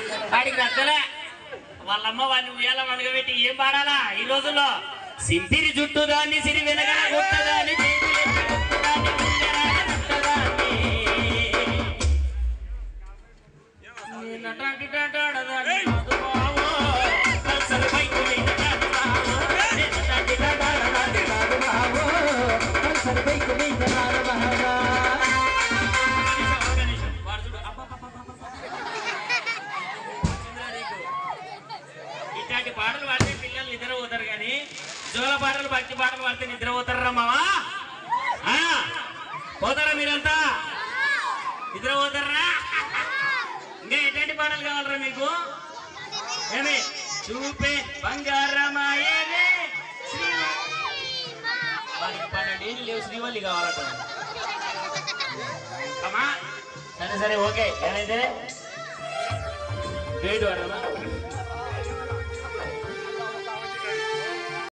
వాడికి నచ్చలే వాళ్ళమ్మ వాడిని ఉయ్యాల వనగబెట్టి ఏం పాడాలా ఈ రోజుల్లో సింపిరి జుట్టు దాన్ని సిరి వెనగల గుట్టదాన్ని చేతులెత్తి గుట్టుదాన్ని, గుండెరాల గుట్టదాన్ని. నేనటాటి టాటాడదాన్ని కాదు బావో, పల్సర్ బైకు మీద కాదు బావో. నేనటాటి టాటాడదాన్ని కాదు బావో, పల్సర్ బైకు మీద కాదు బావో. వాడు చూడు, అబ్బబ్బబ్బబ్బబ్బ. వచ్చిందిరా నీకు? ఇట్లాంటి పాటలు పాడితే పిల్లలు నిద్ర పోతారు కానీ జోల పాటలు భక్తి పాటలు పాడితే నిద్ర పోతారా మావా ఆ? పోతారా మీరంతా నిద్ర పోతారా ఇంకా ఎట్లాంటి పాటలు కావాలరా మీకు ఏమి చూపే బంగారమాయనే వాడికి పన్నెండేళ్ళు లేవు శ్రీవల్లి కావాలట అమ్మా సరే సరే ఓకే ఏమైతే డేట్ వాడమ్మా